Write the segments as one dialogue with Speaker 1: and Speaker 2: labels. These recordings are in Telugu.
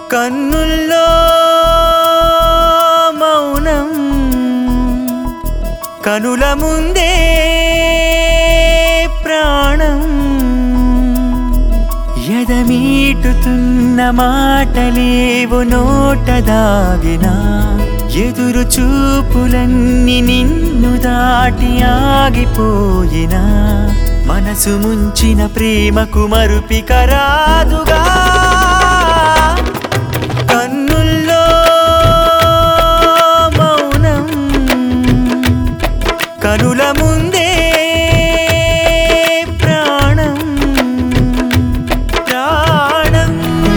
Speaker 1: కన్నుల్లో మౌనం కనుల ముందే ప్రాణం ఎదమీటుతున్న మాటలేవు నోట దాగినా ఎదురు చూపులన్నీ నిన్ను దాటి ఆగిపోయినా మనసు ముంచిన ప్రేమకు మరుపిక రాదుగా కన్నుల్లో మౌనం కనుల ముందే ప్రాణం ప్రాణం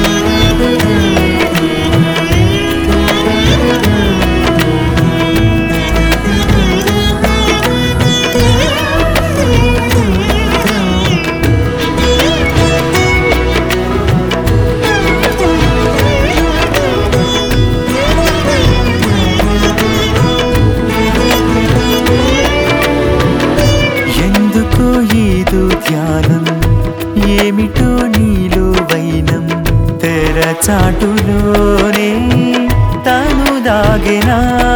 Speaker 1: ఎందుకో ఏదో ధ్యానం ఏమిటో నీలో వైనం తెర చాటులోనే తను దాగెనా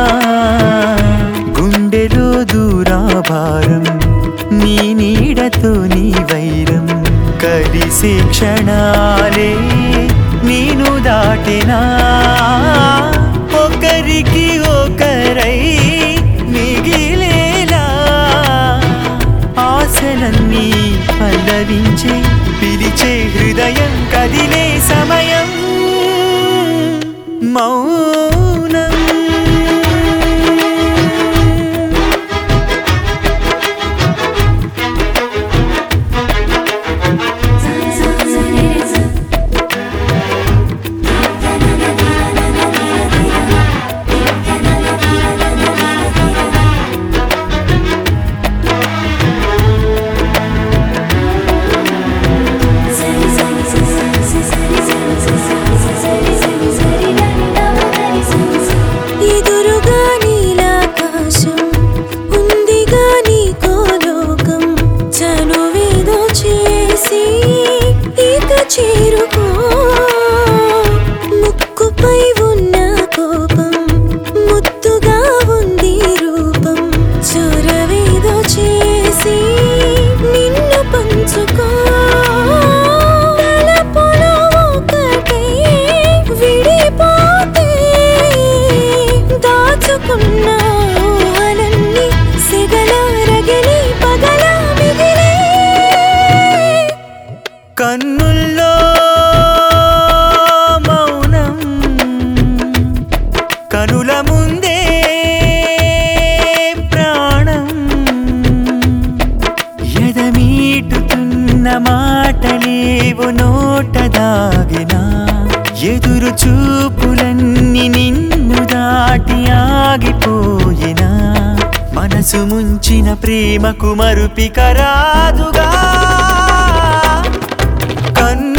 Speaker 1: గుండెలో దూరాభారం నీ నీడతో నీ వైరం కలిసే క్షణాలే నేను దాటినా ఒకరికి ఒకరై మిగిలేలా ఆశలన్నీ పల్లవించే పిలిచే హృదయం కదిలే సమయం మౌనం
Speaker 2: ఎదురుగా నీలాకాశం ఉందిగా నీకో లోకం చనువేదో చేసి ఇక చేరుకో ముక్కుపై ఉన్న కోపం ముద్దుగా ఉంది రూపం చొరవేదో చేసి నిన్ను పంచుకో తలపులో ఒకటే విడిపోతే దాచుకున్న ఊహలన్నీ సిగల రగిలి పగల మిగిలే
Speaker 1: కన్నుల్లో మౌనం కనుల ముందే ప్రాణం ఎదమీటుతున్న మాటలేవు నోట దాగినా ఎదురు చూపులన్నీ నిన్ను దాటి ఆగిపోయినా మనసు ముంచిన ప్రేమకు మరుపిక రాదుగా కన్ను